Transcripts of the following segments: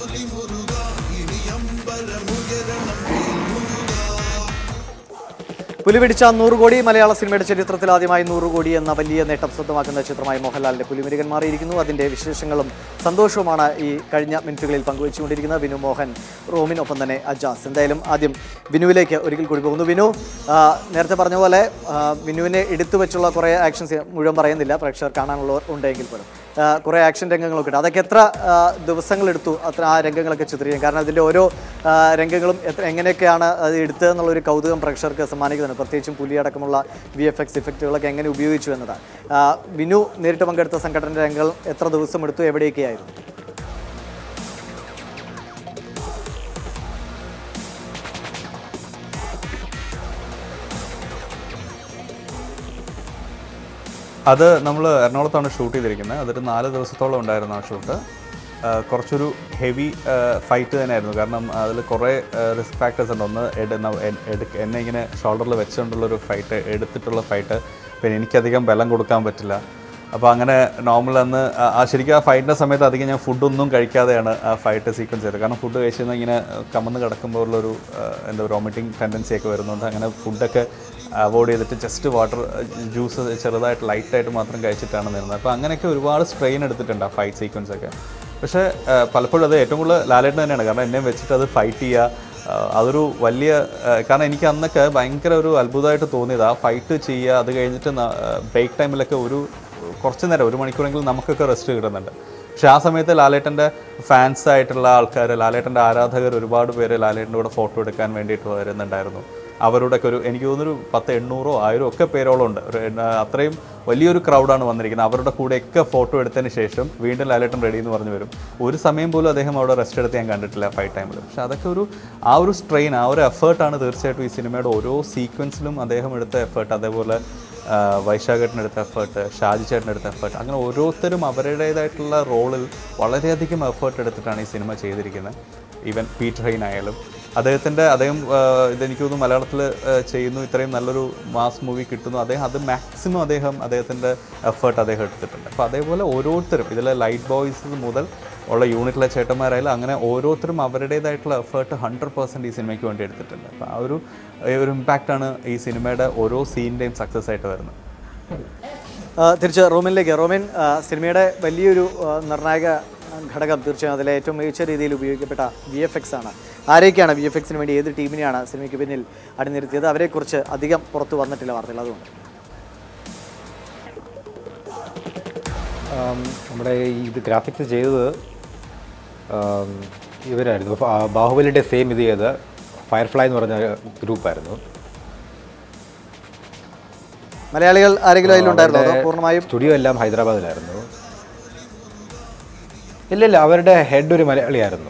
പുലിപിടിച്ച നൂറ് കോടി മലയാള സിനിമയുടെ ചരിത്രത്തിൽ ആദ്യമായി നൂറ് കോടി എന്ന വലിയ നേട്ടം സ്വന്തമാക്കുന്ന ചിത്രമായി മോഹൻലാലിന്റെ പുലിമുരുകൻ മാറിയിരിക്കുന്നു അതിന്റെ വിശേഷങ്ങളും സന്തോഷവുമാണ് ഈ കഴിഞ്ഞ മിനിറ്റുകളിൽ പങ്കുവച്ചുകൊണ്ടിരിക്കുന്നത് വിനു മോഹൻ റോമിൻ ഒപ്പം തന്നെ അജാസ് എന്തായാലും ആദ്യം വിനുവിലേക്ക് ഒരിക്കൽ കൂടി പോകുന്നു വിനു ആ, നേരത്തെ പറഞ്ഞ പോലെ ആ, വിനുവിനെ എടുത്തു വെച്ചുള്ള കുറേ ആക്ഷൻസ് മുഴുവൻ പറയുന്നില്ല പ്രേക്ഷകർ കാണാനുള്ളവർ ഉണ്ടെങ്കിൽ പോലും ആ, കുറേ ആക്ഷൻ രംഗങ്ങളൊക്കെ ഉണ്ട് അതൊക്കെ എത്ര ആ, ദിവസങ്ങളെടുത്തു അത്ര ആ രംഗങ്ങളൊക്കെ ചിത്രീകരിക്കാൻ കാരണം അതിൻ്റെ ഓരോ ആ, രംഗങ്ങളും എത്ര എങ്ങനെയൊക്കെയാണ് അത് എടുത്തതെന്നുള്ളൊരു കൗതുകം പ്രേക്ഷകർക്ക് സമ്മാനിക്കുന്നുണ്ട് പ്രത്യേകിച്ചും പുലി അടക്കമുള്ള വി എഫ് എക്സ് ഇഫക്റ്റുകളൊക്കെ എങ്ങനെ ഉപയോഗിച്ചു എന്നതാണ് ആ, വിനു നേരിട്ട് പങ്കെടുത്ത സംഘടന രംഗങ്ങൾ എത്ര ദിവസം എടുത്തു എവിടെയൊക്കെയായിരുന്നു അത് നമ്മൾ എറണാകുളത്താണ് ഷൂട്ട് ചെയ്തിരിക്കുന്നത് അതൊരു നാല് ദിവസത്തോളം ഉണ്ടായിരുന്നു ആ ഷൂട്ട് കുറച്ചൊരു ഹെവി ഫൈറ്റ് തന്നെയായിരുന്നു കാരണം അതിൽ കുറേ റിസ്ക് ഫാക്ടേഴ്സ് ഉണ്ട് ഒന്ന് എട്- ന- എൻ- എടുക്ക- എന്നെ ഇങ്ങനെ ഷോൾഡറിൽ വെച്ചുകൊണ്ടുള്ളൊരു ഫൈറ്റ് എടുത്തിട്ടുള്ള ഫൈറ്റ് പിന്നെ എനിക്കധികം ബലം കൊടുക്കാൻ പറ്റില്ല അപ്പോൾ അങ്ങനെ നോർമൽ അന്ന് ആ- ആ ശരിക്കും ആ ഫൈറ്റിൻ്റെ സമയത്ത് അധികം ഞാൻ ഫുഡൊന്നും കഴിക്കാതെയാണ് ആ ഫൈറ്റ് സീക്വൻസ് ചെയ്തത് കാരണം ഫുഡ് കഴിച്ചു കഴിഞ്ഞാൽ ഇങ്ങനെ കമന്ന് കിടക്കുമ്പോൾ ഉള്ളൊരു ആ, എന്താ വോമിറ്റിംഗ് ടെൻഡൻസി ഒക്കെ വരുന്നുണ്ട് അങ്ങനെ ഫുഡൊക്കെ അവോയ്ഡ് ചെയ്തിട്ട് ജസ്റ്റ് വാട്ടർ ജ്യൂസ് ചെറുതായിട്ട് ലൈറ്റായിട്ട് മാത്രം കഴിച്ചിട്ടാണ് നിന്നത് അപ്പോൾ അങ്ങനെയൊക്കെ ഒരുപാട് സ്ട്രെയിൻ എടുത്തിട്ടുണ്ട് ആ ഫൈറ്റ് സീക്വൻസ് ഒക്കെ പക്ഷേ ആ, പലപ്പോഴും അത് ഏറ്റവും കൂടുതൽ ലാലേട്ടൻ തന്നെയാണ് കാരണം എന്നെ വെച്ചിട്ട് അത് ഫൈറ്റ് ചെയ്യുക ആ, അതൊരു വലിയ ആ, കാരണം എനിക്ക് അന്നൊക്കെ ഭയങ്കര ഒരു അത്ഭുതമായിട്ട് തോന്നിയത് ആ ഫൈറ്റ് ചെയ്യുക അത് കഴിഞ്ഞിട്ട് ബ്രേക്ക് ടൈമിലൊക്കെ ഒരു കുറച്ച് നേരം ഒരു മണിക്കൂറെങ്കിലും നമുക്കൊക്കെ റെസ്റ്റ് കിട്ടുന്നുണ്ട് പക്ഷേ ആ സമയത്ത് ലാലേട്ടൻ്റെ ഫാൻസ് ആയിട്ടുള്ള ആൾക്കാർ ലാലേട്ടൻ്റെ ആരാധകർ ഒരുപാട് പേര് ലാലേട്ടൻ്റെ കൂടെ ഫോട്ടോ എടുക്കാൻ വേണ്ടിയിട്ട് വരുന്നുണ്ടായിരുന്നു അവരുടെയൊക്കെ ഒരു എനിക്ക് തോന്നുന്നൊരു പത്ത് എണ്ണൂറോ ആയിരം ഒക്കെ പേരോളം ഉണ്ട് ഒരു എണ്ണ- അത്രയും വലിയൊരു ക്രൗഡാണ് വന്നിരിക്കുന്നത് അവരുടെ കൂടെയൊക്കെ ഫോട്ടോ എടുത്തതിന് ശേഷം വീണ്ടും ലാലേട്ടൻ റെഡി എന്ന് പറഞ്ഞു വരും ഒരു സമയം പോലും അദ്ദേഹം അവിടെ റെസ്റ്റ് എടുത്ത് ഞാൻ കണ്ടിട്ടില്ല ഫൈറ്റ് ടൈമിൽ പക്ഷെ അതൊക്കെ ഒരു ആ ഒരു സ്ട്രെയിൻ ആ ഒരു എഫേർട്ടാണ് തീർച്ചയായിട്ടും ഈ സിനിമയുടെ ഓരോ സീക്വൻസിലും അദ്ദേഹം എടുത്ത എഫേർട്ട് അതേപോലെ വൈശാഖേട്ടൻ എടുത്ത എഫേർട്ട് ഷാജി ചേട്ടൻ എടുത്ത എഫേർട്ട് അങ്ങനെ ഓരോരുത്തരും അവരുടേതായിട്ടുള്ള റോളിൽ വളരെയധികം എഫേർട്ട് എടുത്തിട്ടാണ് ഈ സിനിമ ചെയ്തിരിക്കുന്നത് ഈവൻ പീറ്റർ ഹൈൻ ആയാലും അദ്ദേഹത്തിൻ്റെ അദ്ദേഹം ആ, ഇതെനിക്ക് തോന്നുന്നു മലയാളത്തിൽ ചെയ്യുന്നു ഇത്രയും നല്ലൊരു മാസ് മൂവി കിട്ടുന്നു അദ്ദേഹം അത് മാക്സിമം അദ്ദേഹം അദ്ദേഹത്തിൻ്റെ എഫേർട്ട് അദ്ദേഹം എടുത്തിട്ടുണ്ട് അപ്പോൾ അതേപോലെ ഓരോരുത്തരും ഇതിലെ ലൈറ്റ് ബോയ്സ് മുതൽ ഉള്ള യൂണിറ്റിലെ ചേട്ടന്മാരായാലും അങ്ങനെ ഓരോരുത്തരും അവരുടേതായിട്ടുള്ള എഫേർട്ട് ഹൺഡ്രഡ് പെർസെൻറ്റ് ഈ സിനിമയ്ക്ക് വേണ്ടി എടുത്തിട്ടുണ്ട് അപ്പോൾ ആ ഒരു ഈ ഒരു ഇമ്പാക്റ്റാണ് ഈ സിനിമയുടെ ഓരോ സീനിൻ്റെയും സക്സസ് ആയിട്ട് വരുന്നത് ആ, തിരിച്ച് റോമിനിലേക്ക് റോമിൻ ആ, സിനിമയുടെ വലിയൊരു ആ, നിർണായക ഘടകം തീർച്ചയായും അതിലെ ഏറ്റവും മികച്ച രീതിയിൽ ഉപയോഗിക്കപ്പെട്ട വി എഫ് എക്സ് ആണ് ആരെയൊക്കെയാണ് വി എഫ് എക്സിന് വേണ്ടി ഏത് ടീമിനെയാണ് സിനിമയ്ക്ക് പിന്നിൽ അണിനിരത്തിയത് അവരെക്കുറിച്ച് അധികം പുറത്തു വന്നിട്ടില്ല വാർത്തകൾ അതുകൊണ്ട് ആം, നമ്മുടെ ഈ ഇത് ഗ്രാഫിക്സ് ചെയ്തത് ആം, ഇവരായിരുന്നു ബാ- ബാഹുബലിയുടെ സെയിം ഇത് ചെയ്ത് ഫയർഫ്ലൈ എന്ന് പറഞ്ഞ ഗ്രൂപ്പായിരുന്നു മലയാളികൾ ആരെങ്കിലും അതിലുണ്ടായിരുന്നോ അതോ പൂർണ്ണമായും സ്റ്റുഡിയോ എല്ലാം ഹൈദരാബാദിലായിരുന്നു ഇല്ല ഇല്ല അവരുടെ ഹെഡ് ഒരു മലയാളിയായിരുന്നു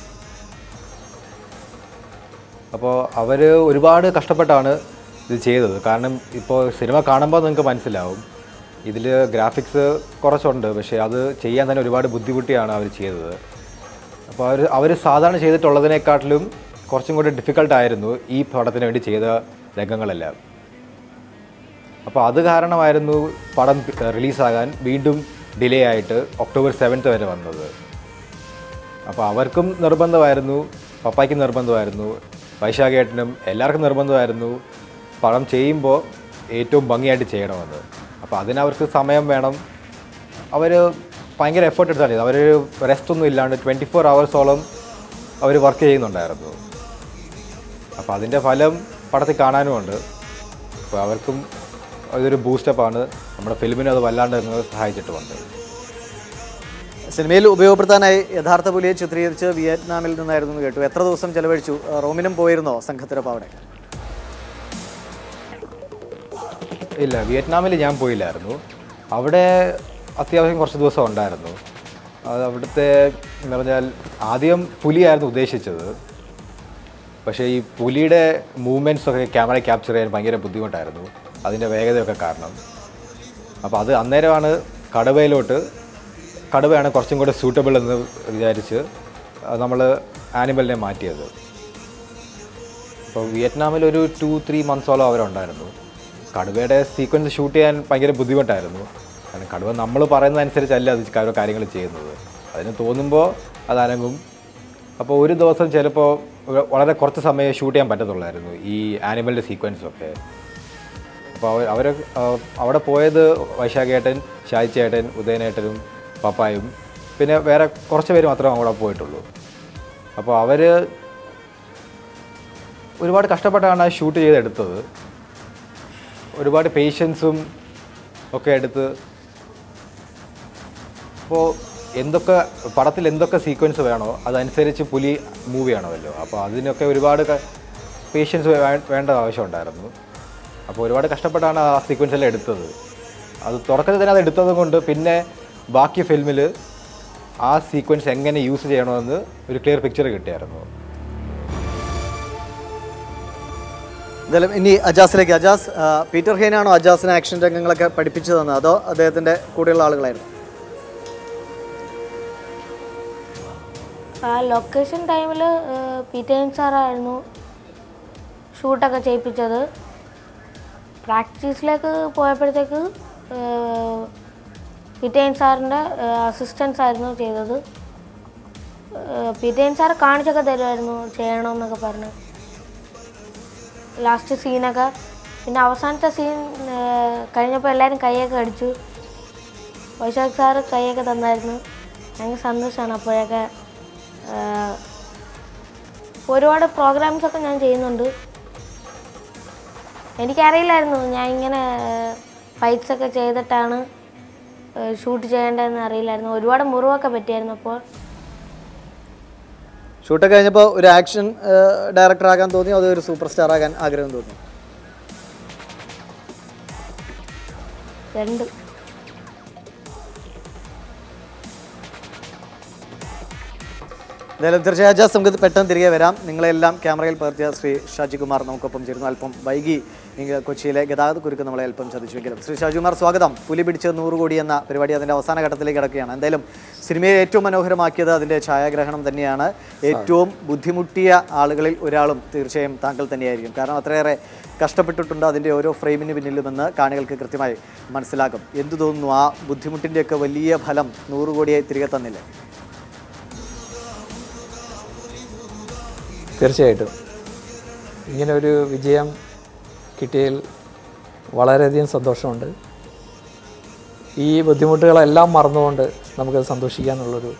അപ്പോൾ അവർ ഒരുപാട് കഷ്ടപ്പെട്ടാണ് ഇത് ചെയ്തത് കാരണം ഇപ്പോൾ സിനിമ കാണുമ്പോൾ നിങ്ങൾക്ക് മനസ്സിലാവും ഇതിൽ ഗ്രാഫിക്സ് കുറച്ചുണ്ട് പക്ഷേ അത് ചെയ്യാൻ തന്നെ ഒരുപാട് ബുദ്ധിമുട്ടിയാണ് അവർ ചെയ്തത് അപ്പോൾ അവർ അവർ സാധാരണ ചെയ്തിട്ടുള്ളതിനെക്കാട്ടിലും കുറച്ചും കൂടി ഡിഫിക്കൽട്ടായിരുന്നു ഈ പടത്തിന് വേണ്ടി ചെയ്ത രംഗങ്ങളെല്ലാം അപ്പോൾ അത് കാരണമായിരുന്നു പടം റിലീസാകാൻ വീണ്ടും ഡിലേ ആയിട്ട് ഒക്ടോബർ സെവൻത്ത് വരെ വന്നത് അപ്പോൾ അവർക്കും നിർബന്ധമായിരുന്നു പപ്പായ്ക്കും നിർബന്ധമായിരുന്നു വൈശാഖേട്ടനും എല്ലാവർക്കും നിർബന്ധമായിരുന്നു പടം ചെയ്യുമ്പോൾ ഏറ്റവും ഭംഗിയായിട്ട് ചെയ്യണമെന്ന് അപ്പോൾ അതിനവർക്ക് സമയം വേണം അവർ ഭയങ്കര എഫേർട്ട് എടുത്താണ് ചെയ്തത് അവർ റെസ്റ്റ് ഒന്നും ഇല്ലാണ്ട് ട്വൻറ്റി ഫോർ അവേഴ്സോളം അവർ വർക്ക് ചെയ്യുന്നുണ്ടായിരുന്നു അപ്പോൾ അതിൻ്റെ ഫലം പടത്തിൽ കാണാനുമുണ്ട് അപ്പോൾ അവർക്കും അതൊരു ബൂസ്റ്റപ്പാണ് നമ്മുടെ ഫിലിമിനെ അത് വല്ലാണ്ട് അങ്ങ് സഹായിച്ചിട്ടുമുണ്ട് സിനിമയിൽ ഉപയോഗപ്പെടുത്താനായി യഥാർത്ഥ പുലിയെ ചിത്രീകരിച്ച് വിയറ്റ്നാമിൽ നിന്നായിരുന്നു എന്ന് കേട്ടു എത്ര ദിവസം ചെലവഴിച്ചു ആ, റോമിനും പോയിരുന്നോ സംഘത്തിനൊപ്പം അവിടെ ഇല്ല വിയറ്റ്നാമിൽ ഞാൻ പോയില്ലായിരുന്നു അവിടെ അത്യാവശ്യം കുറച്ച് ദിവസം ഉണ്ടായിരുന്നു അത് അവിടുത്തെ എന്ന് പറഞ്ഞാൽ ആദ്യം പുലിയായിരുന്നു ഉദ്ദേശിച്ചത് പക്ഷേ ഈ പുലിയുടെ മൂവ്മെൻറ്റ്സ് ഒക്കെ ക്യാമറ ക്യാപ്ചർ ചെയ്യാൻ ഭയങ്കര ബുദ്ധിമുട്ടായിരുന്നു അതിൻ്റെ വേഗതയൊക്കെ കാരണം അപ്പോൾ അത് അന്നേരമാണ് കടുവയിലോട്ട് കടുവയാണ് കുറച്ചും കൂടെ സൂട്ടബിൾ എന്ന് വിചാരിച്ച് നമ്മൾ ആനിമലിനെ മാറ്റിയത് അപ്പോൾ വിയറ്റ്നാമിൽ ഒരു ടു ത്രീ മന്ത്സോളം അവരുണ്ടായിരുന്നു കടുവയുടെ സീക്വൻസ് ഷൂട്ട് ചെയ്യാൻ ഭയങ്കര ബുദ്ധിമുട്ടായിരുന്നു കാരണം കടുവ നമ്മൾ പറയുന്നതനുസരിച്ചല്ല അത് ഓരോ കാര്യങ്ങൾ ചെയ്യുന്നത് അതിന് തോന്നുമ്പോൾ അത് അനങ്ങും അപ്പോൾ ഒരു ദിവസം ചിലപ്പോൾ വളരെ കുറച്ച് സമയം ഷൂട്ട് ചെയ്യാൻ പറ്റത്തുള്ളായിരുന്നു ഈ ആനിമലിൻ്റെ സീക്വൻസൊക്കെ അപ്പോൾ അവർ അവർ അവിടെ പോയത് വൈശാഖേട്ടൻ ഷായിച്ചേട്ടൻ ഉദയനേട്ടനും പപ്പായും പിന്നെ വേറെ കുറച്ച് പേര് മാത്രമേ അവിടെ പോയിട്ടുള്ളൂ അപ്പോൾ അവർ ഒരുപാട് കഷ്ടപ്പെട്ടാണ് ആ ഷൂട്ട് ചെയ്തെടുത്തത് ഒരുപാട് പേഷ്യൻസും ഒക്കെ എടുത്ത് അപ്പോൾ എന്തൊക്കെ പടത്തിൽ എന്തൊക്കെ സീക്വൻസ് വേണോ അതനുസരിച്ച് പുലി മൂവ് ചെയ്യണമല്ലോ അപ്പോൾ അതിനൊക്കെ ഒരുപാട് പേഷ്യൻസ് വേണ്ട ആവശ്യമുണ്ടായിരുന്നു അപ്പോൾ ഒരുപാട് കഷ്ടപ്പെട്ടാണ് ആ സീക്വൻസ് എല്ലാം എടുത്തത് അത് തുടക്കത്തിൽ തന്നെ അത് എടുത്തത് കൊണ്ട് പിന്നെ ബാക്കി ഫിലിമിൽ ആ സീക്വൻസ് എങ്ങനെ യൂസ് ചെയ്യണമെന്ന് ഒരു ക്ലിയർ പിക്ചർ കിട്ടിയായിരുന്നു എന്തായാലും ഇനി അജാസിലേക്ക് അജാസ് ആ, പീറ്റർ ഹെയ്നാണോ അജാസിന് ആക്ഷൻ രംഗങ്ങളൊക്കെ പഠിപ്പിച്ചു തന്നത് അതോ അദ്ദേഹത്തിന്റെ കൂടെയുള്ള ആളുകളായിരുന്നു ആ ലൊക്കേഷൻ ടൈമിൽ പീറ്റേൻ സാറായിരുന്നു ഷൂട്ടൊക്കെ ചെയ്യിപ്പിച്ചത് പ്രാക്ടീസിലേക്ക് പോയപ്പോഴത്തേക്ക് പീറ്റേൻ സാറിൻ്റെ അസിസ്റ്റൻസ് ആയിരുന്നു ചെയ്തത് പീറ്റേൻ സാർ കാണിച്ചൊക്കെ തരുമായിരുന്നു ചെയ്യണമെന്നൊക്കെ പറഞ്ഞ് ലാസ്റ്റ് സീനൊക്കെ പിന്നെ അവസാനത്തെ സീൻ കഴിഞ്ഞപ്പോൾ എല്ലാവരും കൈയൊക്കെ അടിച്ചു വൈശാഖ് സാറ് കൈയൊക്കെ തന്നായിരുന്നു ഭയങ്കര സന്തോഷമാണ് അപ്പോഴൊക്കെ ആഹ്, ഒരുപാട് പ്രോഗ്രാംസ് ഒക്കെ ഞാൻ ചെയ്യുന്നുണ്ട് എനിക്കറിയില്ലായിരുന്നു ഞാൻ ഇങ്ങനെ ഫൈറ്റ്സ് ഒക്കെ ചെയ്തിട്ടാണ് ഷൂട്ട് ചെയ്യേണ്ടതെന്ന് അറിയില്ലായിരുന്നു ഒരുപാട് മുറിവൊക്കെ പറ്റിയായിരുന്നു അപ്പോൾ ഷൂട്ടൊക്കെ കഴിഞ്ഞപ്പോൾ ഒരു ആക്ഷൻ ഡയറക്ടർ ആകാൻ തോന്നിയോ അതോ ഒരു സൂപ്പർ സ്റ്റാർ ആകാൻ ആഗ്രഹം തോന്നി രണ്ട് എന്തായാലും തീർച്ചയായും അജാസ് നമുക്ക് ഇത് പെട്ടെന്ന് തിരികെ വരാം നിങ്ങളെല്ലാം ക്യാമറയിൽ പകർത്തിയ ശ്രീ ഷാജികുമാർ നമുക്കൊപ്പം ചേരുന്നു അല്പം വൈകി നിങ്ങൾ കൊച്ചിയിലെ ഗതാഗത കുരുക്ക് നമ്മളെ അല്പം ചതിച്ചുവെങ്കിലും ശ്രീ ഷാജികുമാർ സ്വാഗതം പുലി പിടിച്ച് നൂറ് കോടി എന്ന പരിപാടി അതിൻ്റെ അവസാന ഘട്ടത്തിലേക്ക് കിടക്കുകയാണ് എന്തായാലും സിനിമയെ ഏറ്റവും മനോഹരമാക്കിയത് അതിൻ്റെ ഛായാഗ്രഹണം തന്നെയാണ് ഏറ്റവും ബുദ്ധിമുട്ടിയ ആളുകളിൽ ഒരാളും തീർച്ചയായും താങ്കൾ തന്നെയായിരിക്കും കാരണം അത്രയേറെ കഷ്ടപ്പെട്ടിട്ടുണ്ട് അതിൻ്റെ ഓരോ ഫ്രെയിമിന് പിന്നിലുമെന്ന് കാണികൾക്ക് കൃത്യമായി മനസ്സിലാക്കും എന്തു തോന്നുന്നു ആ ബുദ്ധിമുട്ടിൻ്റെയൊക്കെ വലിയ ഫലം നൂറ് കോടിയായി തിരികെ തന്നില്ലേ തീർച്ചയായിട്ടും ഇങ്ങനെ ഒരു വിജയം കിട്ടിയതിൽ വളരെയധികം സന്തോഷമുണ്ട് ഈ ബുദ്ധിമുട്ടുകളെല്ലാം മറന്നുകൊണ്ട് നമുക്കത് സന്തോഷിക്കാനുള്ളൊരു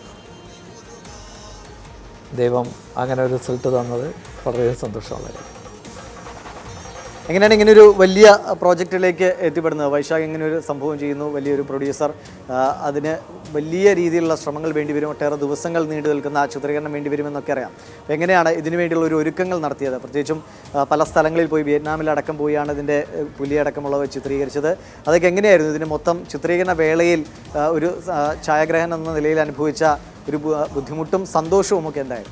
ദൈവം അങ്ങനെ ഒരു റിസൾട്ട് തന്നത് വളരെയധികം സന്തോഷമുള്ള കാര്യം എങ്ങനെയാണ് ഇങ്ങനെ ഒരു വലിയ പ്രോജക്റ്റിലേക്ക് എത്തിപ്പെടുന്നത് വൈശാഖ് ഇങ്ങനെ ഒരു സംഭവം ചെയ്യുന്നു വലിയൊരു പ്രൊഡ്യൂസർ ആ, അതിന് വലിയ രീതിയിലുള്ള ശ്രമങ്ങൾ വേണ്ടിവരും ഒട്ടേറെ ദിവസങ്ങൾ നീണ്ടു നിൽക്കുന്ന ആ ചിത്രീകരണം വേണ്ടിവരുമെന്നൊക്കെ അറിയാം അപ്പോൾ എങ്ങനെയാണ് ഇതിനു വേണ്ടിയുള്ള ഒരു ഒരുക്കങ്ങൾ നടത്തിയത് പ്രത്യേകിച്ചും ആ, പല സ്ഥലങ്ങളിൽ പോയി വിയറ്റ്നാമിലടക്കം പോയാണ് ഇതിൻ്റെ ഏ, പുലിയടക്കമുള്ളവ ചിത്രീകരിച്ചത് അതൊക്കെ എങ്ങനെയായിരുന്നു ഇതിന് മൊത്തം ചിത്രീകരണ വേളയിൽ ആ, ഒരു ആ, ഛായാഗ്രഹൻ എന്ന നിലയിൽ അനുഭവിച്ച ഒരു ബു- ബുദ്ധിമുട്ടും സന്തോഷവും ഒക്കെ എന്തായിരുന്നു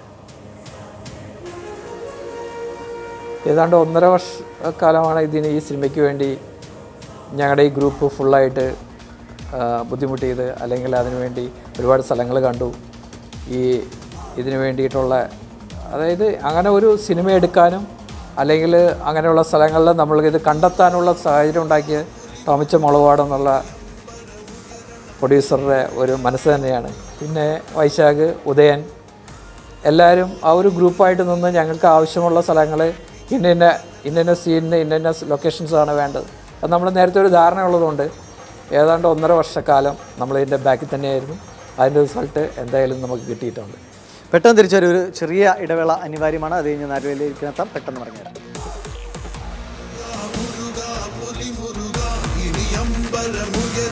ഏതാണ്ട് ഒന്നര വർഷ കാലമാണ് ഇതിന് ഈ സിനിമയ്ക്ക് വേണ്ടി ഞങ്ങളുടെ ഈ ഗ്രൂപ്പ് ഫുള്ളായിട്ട് ആ, ബുദ്ധിമുട്ട് ചെയ്ത് അല്ലെങ്കിൽ അതിനുവേണ്ടി ഒരുപാട് സ്ഥലങ്ങൾ കണ്ടു ഈ ഇതിന് വേണ്ടിയിട്ടുള്ള അതായത് അങ്ങനെ ഒരു സിനിമ എടുക്കാനും അല്ലെങ്കിൽ അങ്ങനെയുള്ള സ്ഥലങ്ങളിൽ നമ്മൾക്കിത് കണ്ടെത്താനുള്ള സാഹചര്യം ഉണ്ടാക്കിയ ടോമിച്ച മുളവാടെന്നുള്ള പ്രൊഡ്യൂസറുടെ ഒരു മനസ്സ് തന്നെയാണ് പിന്നെ വൈശാഖ് ഉദയൻ എല്ലാവരും ആ ഒരു ഗ്രൂപ്പായിട്ട് നിന്ന് ഞങ്ങൾക്ക് ആവശ്യമുള്ള സ്ഥലങ്ങൾ ഇന്ന ഇന്ന ഇന്ന ഇന്ന സീനിന് ഇന്ന ഇന്ന ലൊക്കേഷൻസാണ് വേണ്ടത് അത് നമ്മൾ നേരത്തെ ഒരു ധാരണ ഉള്ളതുകൊണ്ട് ഏതാണ്ട് ഒന്നര വർഷക്കാലം നമ്മൾ ഇതിൻ്റെ ബാക്കിൽ തന്നെയായിരുന്നു അതിൻ്റെ റിസൾട്ട് എന്തായാലും നമുക്ക് കിട്ടിയിട്ടുണ്ട് പെട്ടെന്ന് തിരിച്ചൊരു ഒരു ചെറിയ ഇടവേള അനിവാര്യമാണ് അത് കഴിഞ്ഞ് നാലുവേലിലേക്ക് എത്താം പെട്ടെന്ന് പറഞ്ഞുതരാം